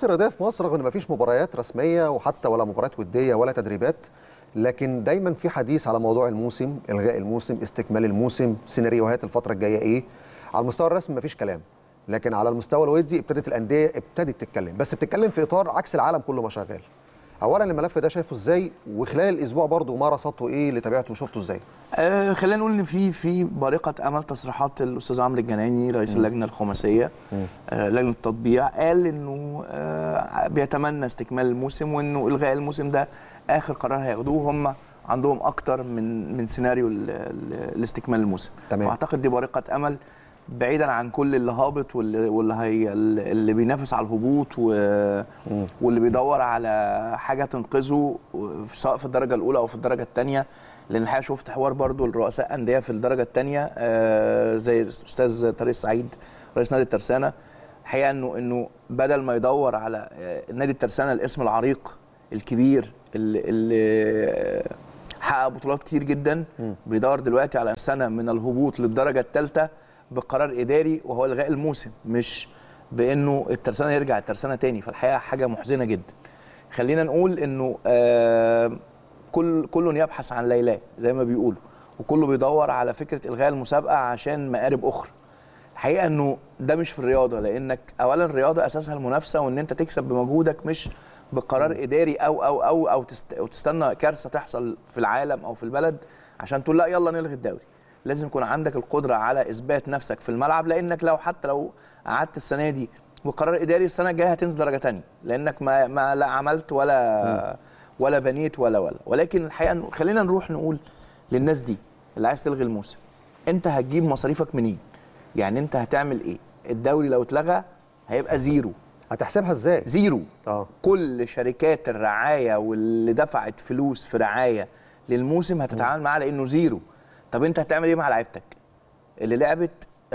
البث الرياضيه في مصر رغم ان مفيش مباريات رسميه وحتى ولا مباريات وديه ولا تدريبات لكن دايما في حديث على موضوع الموسم الغاء الموسم استكمال الموسم سيناريوهات الفتره الجايه ايه على المستوى الرسمي مفيش كلام لكن على المستوى الودي ابتدت الانديه ابتدت تتكلم بس بتتكلم في اطار عكس العالم كله ما شغال اولا الملف ده شايفه ازاي وخلال الاسبوع برضه ما رصدته ايه اللي تابعته وشفته ازاي آه خلينا نقول ان في في بارقه امل تصريحات الاستاذ عمرو الجناني رئيس اللجنه الخماسيه آه لجنه التطبيع قال انه آه بيتمنى استكمال الموسم وانه الغاء الموسم ده اخر قرار هياخدوه هم عندهم اكتر من من سيناريو ل- ل- لاستكمال الموسم تمام. واعتقد دي بارقه امل بعيدا عن كل اللي هابط واللي واللي هي اللي بينافس على الهبوط و... واللي بيدور على حاجه تنقذه سواء في الدرجه الاولى او في الدرجه الثانيه لان الحقيقه شفت حوار برضو الرؤساء انديه في الدرجه الثانيه زي الاستاذ طارق السعيد رئيس نادي الترسانه الحقيقه انه انه بدل ما يدور على آه، نادي الترسانه الاسم العريق الكبير اللي, اللي حقق بطولات كتير جدا بيدور دلوقتي على سنه من الهبوط للدرجه الثالثه بقرار اداري وهو الغاء الموسم مش بانه الترسانه يرجع الترسانه تاني فالحقيقه حاجه محزنه جدا خلينا نقول انه آه كل كل يبحث عن ليلاه زي ما بيقولوا وكله بيدور على فكره الغاء المسابقه عشان مآرب اخرى الحقيقه انه ده مش في الرياضه لانك اولا الرياضه اساسها المنافسه وان انت تكسب بمجهودك مش بقرار اداري او او او او تست أو تستنى كارثه تحصل في العالم او في البلد عشان تقول لا يلا نلغي الدوري لازم يكون عندك القدره على اثبات نفسك في الملعب لانك لو حتى لو قعدت السنه دي بقرار اداري السنه الجايه هتنزل درجه تانية لانك ما ما لا عملت ولا ولا بنيت ولا ولا ولكن الحقيقه إنه خلينا نروح نقول للناس دي اللي عايز تلغي الموسم انت هتجيب مصاريفك منين يعني انت هتعمل ايه الدوري لو اتلغى هيبقى زيرو هتحسبها ازاي زيرو اه كل شركات الرعايه واللي دفعت فلوس في رعايه للموسم هتتعامل معاه لانه زيرو طب انت هتعمل ايه مع لعيبتك اللي لعبت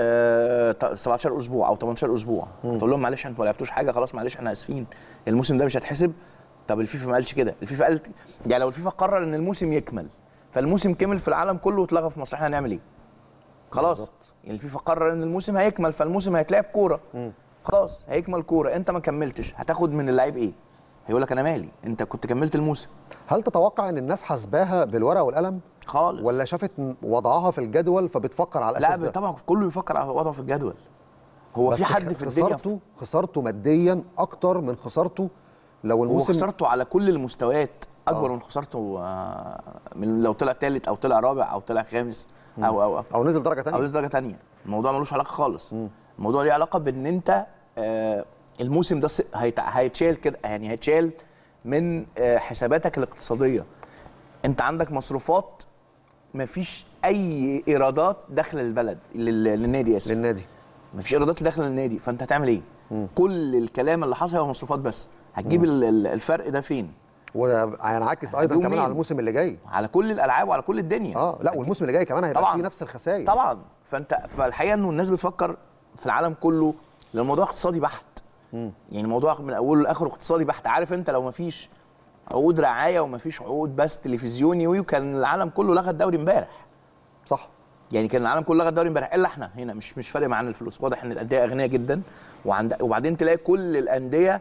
آه ط- 17 اسبوع او 18 اسبوع تقول لهم معلش انتوا ما لعبتوش حاجه خلاص معلش احنا اسفين الموسم ده مش هيتحسب طب الفيفا ما قالش كده الفيفا قالت يعني لو الفيفا قرر ان الموسم يكمل فالموسم كمل في العالم كله واتلغى في مصر احنا هنعمل ايه خلاص بالظبط. يعني الفيفا قرر ان الموسم هيكمل فالموسم هيتلعب كوره خلاص هيكمل كوره انت ما كملتش هتاخد من اللعيب ايه هيقول لك انا مالي انت كنت كملت الموسم هل تتوقع ان الناس حاسباها بالورقه والقلم خالص ولا شافت وضعها في الجدول فبتفكر على لا الاساس ده طبعا كله بيفكر على وضعه في الجدول هو بس في حد في الدنيا خسارته خسارته ماديا اكتر من خسارته لو هو الموسم خسارته على كل المستويات اكبر آه. من خسارته آه، من لو طلع ثالث او طلع رابع او طلع خامس او او او او نزل درجه او ثانيه نزل درجه ثانيه الموضوع ملوش علاقه خالص الموضوع ليه علاقه بان انت آه، الموسم ده س- هيت- هيتشال كده يعني هيتشال من آه، حساباتك الاقتصاديه انت عندك مصروفات مفيش اي ايرادات داخل البلد لل- للنادي اسف للنادي مفيش ايرادات داخل النادي فانت هتعمل ايه كل الكلام اللي حصل هو مصروفات بس هتجيب ال- ال- الفرق ده فين وهينعكس ايضا هتجيبوا كمان مين؟ على الموسم اللي جاي على كل الالعاب وعلى كل الدنيا اه لا والموسم اللي جاي كمان هيبقى طبعاً. فيه نفس الخسائر طبعا فانت فالحقيقه انه الناس بتفكر في العالم كله لان الموضوع اقتصادي بحت يعني الموضوع من اوله لاخره اقتصادي بحت عارف انت لو مفيش عقود رعايه ومفيش عقود بس تلفزيوني وكان العالم كله لغى الدوري امبارح صح يعني كان العالم كله لغى الدوري امبارح الا احنا هنا مش مش فارق معانا الفلوس واضح ان الانديه اغنياء جدا وعند وبعدين تلاقي كل الانديه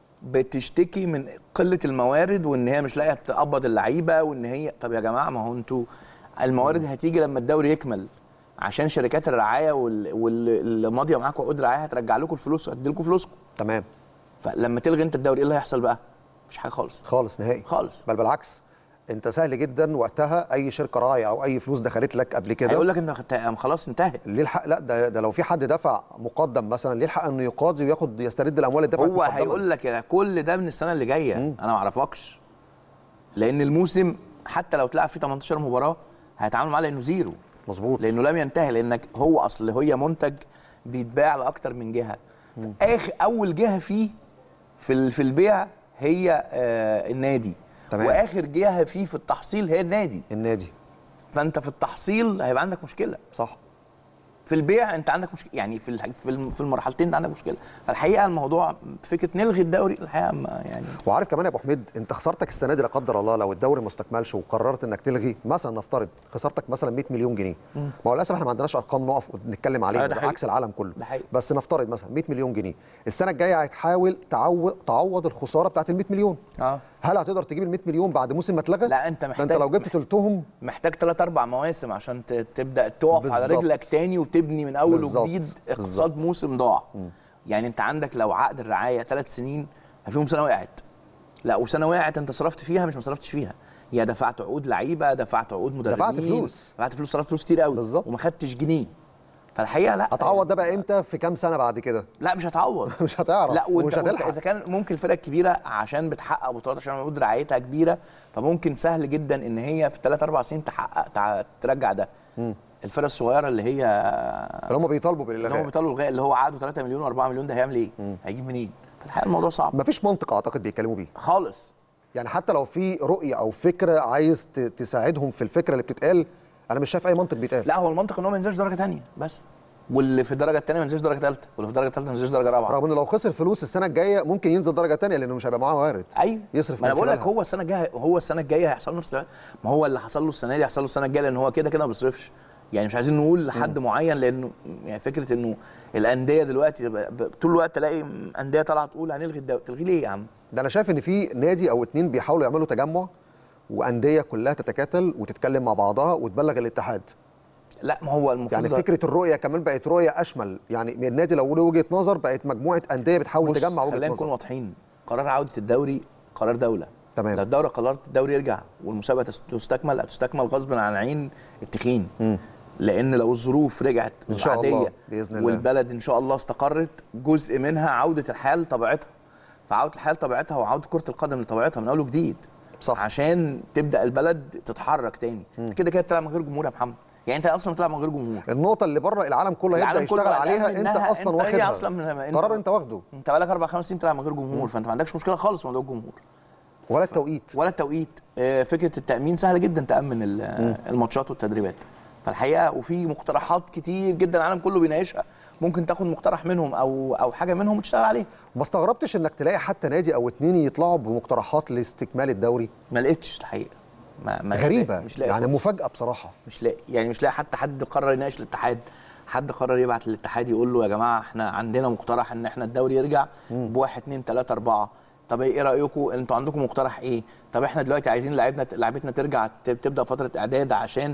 بتشتكي من قله الموارد وان هي مش لاقيه تقبض اللعيبه وان هي طب يا جماعه ما هو انتوا الموارد هتيجي لما الدوري يكمل عشان شركات الرعايه وال- واللي ماضيه معاكم عقود رعايه هترجع لكم الفلوس وهتدي لكم فلوسكم تمام فلما تلغي انت الدوري ايه اللي هيحصل بقى؟ مفيش حاجه خالص خالص نهائي خالص بل بالعكس انت سهل جدا وقتها اي شركه راعيه او اي فلوس دخلت لك قبل كده هيقول لك انت خدت- خلاص انتهت ليه الحق لا ده, ده لو في حد دفع مقدم مثلا ليه الحق انه يقاضي وياخد يسترد الاموال اللي دفعت هو مقدما؟ هيقول لك يا كل ده من السنه اللي جايه انا ما اعرفكش لان الموسم حتى لو اتلعب فيه 18 مباراه هيتعاملوا معاه لانه زيرو مظبوط لانه لم ينتهي لانك هو اصل هي منتج بيتباع لاكتر من جهه اخر اول جهه فيه في ال- في البيع هي آه النادي تمام. واخر جهه فيه في التحصيل هي النادي النادي فانت في التحصيل هيبقى عندك مشكله صح في البيع انت عندك مشكله يعني في الح- في الم- في المرحلتين انت عندك مشكله فالحقيقه الموضوع فكره نلغي الدوري الحقيقه ما يعني وعارف كمان يا ابو حميد انت خسارتك السنه دي لا قدر الله لو الدوري ما استكملش وقررت انك تلغي مثلا نفترض خسارتك مثلا 100 مليون جنيه ما هو للاسف احنا ما عندناش ارقام نقف نتكلم عليها آه، ده ده حقيقي. عكس العالم كله ده حقيقي. بس نفترض مثلا 100 مليون جنيه السنه الجايه هتحاول تعوض تعوض الخساره بتاعت ال 100 مليون اه هل هتقدر تجيب ال 100 مليون بعد موسم ما اتلغى لا انت ده محتاج انت لو جبت ثلثهم محتاج ثلاث اربع مواسم عشان ت- تبدا تقف على بالظبط. رجلك تاني وتبني من اول بالظبط. وجديد اقتصاد موسم ضاع يعني انت عندك لو عقد الرعايه ثلاث سنين فيهم سنه وقعت لا وسنه وقعت انت صرفت فيها مش ما صرفتش فيها يا دفعت عقود لعيبه دفعت عقود مدربين دفعت فلوس. دفعت فلوس صرفت فلوس كتير قوي بالظبط. وما خدتش جنيه فالحقيقه لا هتعوض ده بقى امتى في كام سنه بعد كده لا مش هتعوض مش هتعرف لا وانت ومش وانت هتلحق اذا كان ممكن الفرق الكبيره عشان بتحقق بطولات عشان عقود رعايتها كبيره فممكن سهل جدا ان هي في 3 4 سنين تحقق تع- ترجع ده الفرق الصغيره اللي هي اللي هم بيطالبوا اللي هم بالالغاء بيطالبوا الغاء اللي هو عقده 3 مليون و4 مليون ده هيعمل ايه؟ هيجيب منين؟ الحقيقه الموضوع صعب مفيش منطق اعتقد بيتكلموا بيه خالص يعني حتى لو في رؤيه او فكره عايز ت- تساعدهم في الفكره اللي بتتقال انا مش شايف اي منطق بيتقال لا هو المنطق ان هو ما ينزلش درجه ثانيه بس واللي في الدرجه الثانيه ما ينزلش درجه ثالثه واللي في الدرجه الثالثه ما ينزلش درجه رابعه رغم انه لو خسر فلوس السنه الجايه ممكن ينزل درجه تانية لانه مش هيبقى معاه وارد ايوه يصرف ما انا من بقول لك خلالها. هو السنه الجايه هو السنه الجايه هيحصل له نفس الوقت ما هو اللي حصل له السنه دي هيحصل له السنه الجايه لان هو كده كده ما بيصرفش يعني مش عايزين نقول لحد معين لانه يعني فكره انه الانديه دلوقتي ب- ب- طول الوقت تلاقي انديه طالعه تقول هنلغي الدوري تلغي ليه يا عم؟ ده انا شايف ان في نادي او اتنين بيحاولوا يعملوا تجمع وانديه كلها تتكاتل وتتكلم مع بعضها وتبلغ الاتحاد لا ما هو المفروض يعني ده- فكره الرؤيه كمان بقت رؤيه اشمل يعني النادي لو له وجهه نظر بقت مجموعه انديه بتحاول بص، تجمع وجهه خلينا نكون نظر واضحين قرار عوده الدوري قرار دوله تمام. لو الدوله قررت الدوري يرجع والمسابقه تس- تستكمل هتستكمل غصب عن عين التخين لان لو الظروف رجعت إن شاء الله، عادية بإذن الله. والبلد ان شاء الله استقرت جزء منها عوده الحياه لطبيعتها فعوده الحياه لطبيعتها وعوده كره القدم لطبيعتها من اول وجديد صح. عشان تبدا البلد تتحرك تاني انت كده كده بتلعب من غير جمهور يا محمد يعني انت اصلا بتلعب من غير جمهور النقطه اللي بره العالم كله هيبدا العالم كله يشتغل بقى عليها قال انت إنها- اصلا أنت هي واخدها أصلاً من- أنت- قرار انت واخده انت بقالك اربع خمس سنين بتلعب من غير جمهور فانت ما عندكش مشكله خالص في موضوع الجمهور ولا التوقيت ولا التوقيت آه، فكره التامين سهل جدا تامن ال- الماتشات والتدريبات فالحقيقه وفي مقترحات كتير جدا العالم كله بيناقشها ممكن تاخد مقترح منهم او او حاجه منهم وتشتغل عليه ما استغربتش انك تلاقي حتى نادي او اتنين يطلعوا بمقترحات لاستكمال الدوري ما لقيتش الحقيقه ما ما غريبه مش لاقي يعني خالص. مفاجاه بصراحه مش لاقي يعني مش لاقي حتى حد قرر يناقش الاتحاد حد قرر يبعت للاتحاد يقول له يا جماعه احنا عندنا مقترح ان احنا الدوري يرجع بواحد اتنين تلاته اربعه طب ايه رايكم انتوا عندكم مقترح ايه طب احنا دلوقتي عايزين لعيبنا لعيبتنا ترجع ت- تبدا فتره اعداد عشان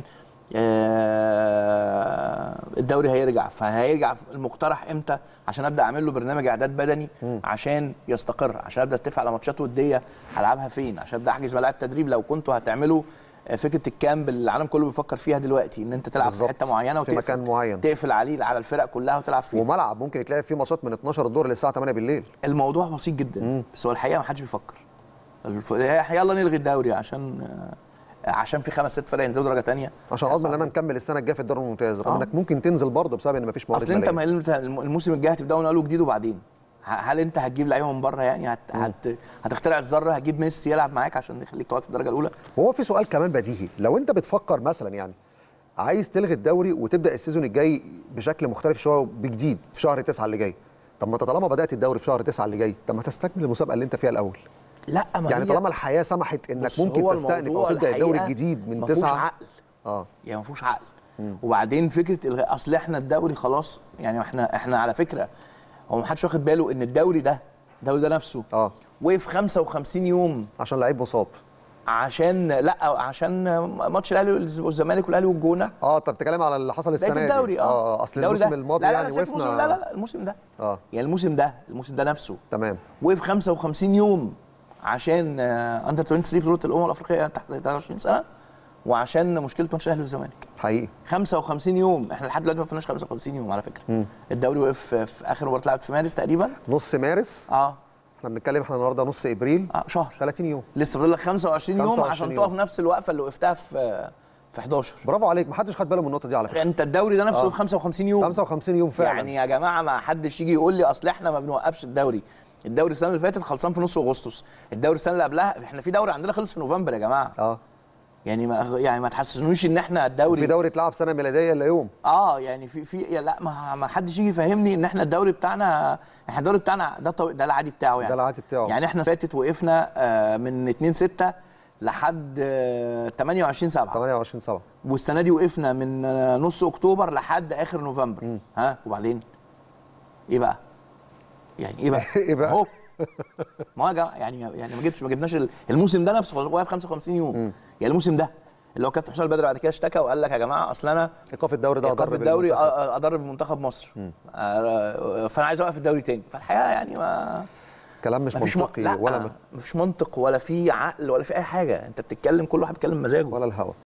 آه، الدوري هيرجع فهيرجع المقترح امتى عشان ابدا اعمل له برنامج اعداد بدني عشان يستقر عشان ابدا اتفق على ماتشات وديه هلعبها فين عشان ابدا احجز ملاعب تدريب لو كنتوا هتعملوا آه، فكره الكامب اللي العالم كله بيفكر فيها دلوقتي ان انت تلعب في بالظبط. حته معينه في وتقفل مكان معين. تقفل عليه على الفرق كلها وتلعب فيه وملعب ممكن يتلعب فيه ماتشات من 12 الظهر للساعه 8 بالليل الموضوع بسيط جدا بس هو الحقيقه ما حدش بيفكر الف... يلا نلغي الدوري عشان آه، عشان في خمس ست فرق ينزلوا درجه ثانيه عشان اضمن ان انا مكمل السنه الجايه في الدوري الممتاز رغم آه. انك ممكن تنزل برضه بسبب ان مفيش موارد اصل انت مالية. ما انت الموسم الجاي هتبداوا من اول وجديد وبعدين ه- هل انت هتجيب لعيبه من بره يعني هت... هت... هتخترع الذره هتجيب ميسي يلعب معاك عشان يخليك تقعد في الدرجه الاولى وهو في سؤال كمان بديهي لو انت بتفكر مثلا يعني عايز تلغي الدوري وتبدا السيزون الجاي بشكل مختلف شويه بجديد في شهر 9 اللي جاي طب ما انت طالما بدات الدوري في شهر 9 اللي جاي طب ما تستكمل المسابقه اللي انت فيها الاول لا ما يعني هي- طالما الحياه سمحت انك بص، ممكن هو تستأنف او الموضوع تبدا الدوري الحقيقة الجديد من ما فيهوش 9 عقل اه يعني ما فيهوش عقل وبعدين فكره الغاء اصل احنا الدوري خلاص يعني احنا احنا على فكره هو ما حدش واخد باله ان الدوري ده الدوري ده نفسه اه وقف 55 يوم عشان لعيب مصاب عشان لا عشان ماتش الاهلي والزمالك والاهلي والجونه اه طب بتتكلم على اللي حصل السنه بدايه دي الدوري اه اه اصل الدوري الموسم ده. الماضي لا لا يعني لا سيبك وقفنا الموسم- لا لا لا الموسم ده اه يعني الموسم ده الموسم ده نفسه تمام وقف 55 يوم عشان آه، اندر 23 بطوله الامم الافريقيه تحت 23 سنه وعشان مشكله ماتش الاهلي والزمالك حقيقي 55 يوم احنا لحد دلوقتي ما فيناش 55 يوم على فكره الدوري وقف في اخر مباراه اتلعبت في مارس تقريبا نص مارس اه احنا بنتكلم احنا النهارده نص ابريل اه شهر 30 يوم لسه فاضل لك 25 يوم 25 عشان يوم. تقف نفس الوقفه اللي وقفتها في في 11 برافو عليك محدش خد باله من النقطه دي على فكره انت الدوري ده نفسه آه. في 55 يوم 55 يوم فعلا يعني يا جماعه ما حدش يجي يقول لي اصل احنا ما بنوقفش الدوري الدوري السنه اللي فاتت خلصان في نص اغسطس الدوري السنه اللي قبلها احنا في دوري عندنا خلص في نوفمبر يا جماعه اه يعني ما يعني ما تحسسنوش ان احنا الدوري في دوري اتلعب سنه ميلاديه الا يوم اه يعني في في يا لا ما ما حدش يجي يفهمني ان احنا الدوري بتاعنا احنا الدوري بتاعنا ده طو... ده العادي بتاعه يعني ده العادي بتاعه. يعني احنا فاتت وقفنا آه من 2 6 لحد آه 28 7 28 7 والسنه دي وقفنا من آه، نص اكتوبر لحد اخر نوفمبر ها وبعدين ايه بقى يعني ايه بقى إيه بقى؟ اهو ما هو يا جماعه يعني يعني ما جبتش ما جبناش ال- الموسم ده نفسه واقف 55 يوم يعني الموسم ده اللي هو كابتن حسام البدري بعد كده اشتكى وقال لك يا جماعه اصل انا ايقاف الدوري ده ايقاف اضر الدوري بالمنتخب. أ- أ- اضر بمنتخب مصر آه، فانا عايز اوقف الدوري تاني فالحقيقه يعني ما كلام مش مفيش منطقي لا ولا مفيش منطق ولا في عقل ولا في اي حاجه انت بتتكلم كل واحد بيتكلم مزاجه ولا الهوى